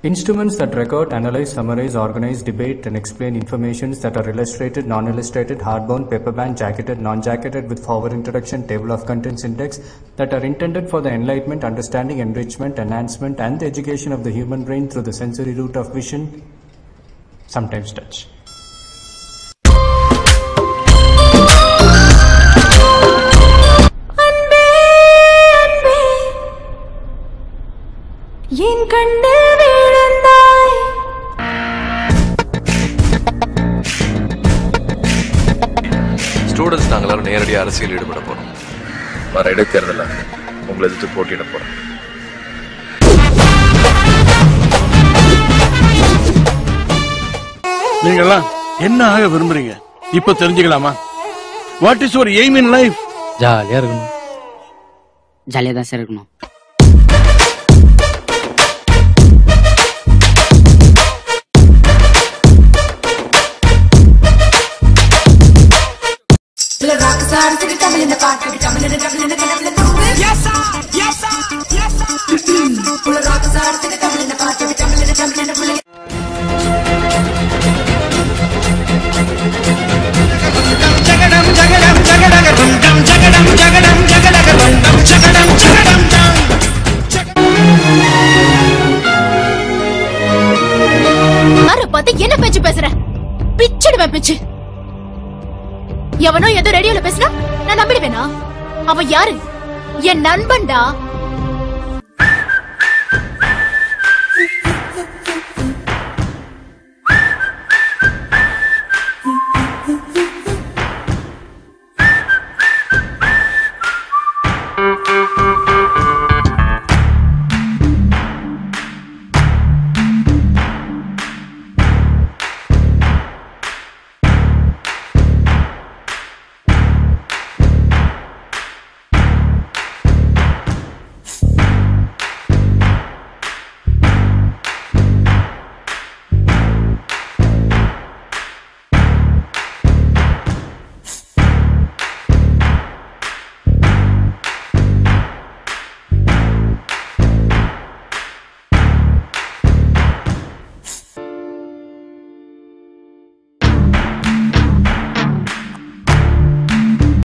Instruments that record, analyze, summarize, organize, debate, and explain informations that are illustrated, non-illustrated, hardbound, paperbound, jacketed, non-jacketed with forward introduction, table of contents index that are intended for the enlightenment, understanding, enrichment, enhancement, and the education of the human brain through the sensory route of vision, sometimes touch. அன்பே அன்பே என் கண்ணில் விழுந்தாய் students நாங்கள் எல்லாரும் நேரடியாக அரசியல் ஈடுபட போறோம் வர இடைத்தேர்தலில் உங்களை எதிர்த்து போட்டியிட போறோம் நீங்கெல்லாம் என்ன ஆக விரும்புறீங்க இப்ப தெரிஞ்சுக்கலாமா what is your aim in life ஜாலியா இருக்கணும் ஜாலியாக தான் சார் இருக்கணும் யார பார்த்து என்ன பேச்சு பேசுற பிச்சிடுவேன் பிச்சு எவனோ ஏதோ ரேடியோல பேசினா நான் நம்பிடுவேனா அவன் யாரு என் நண்பன்டா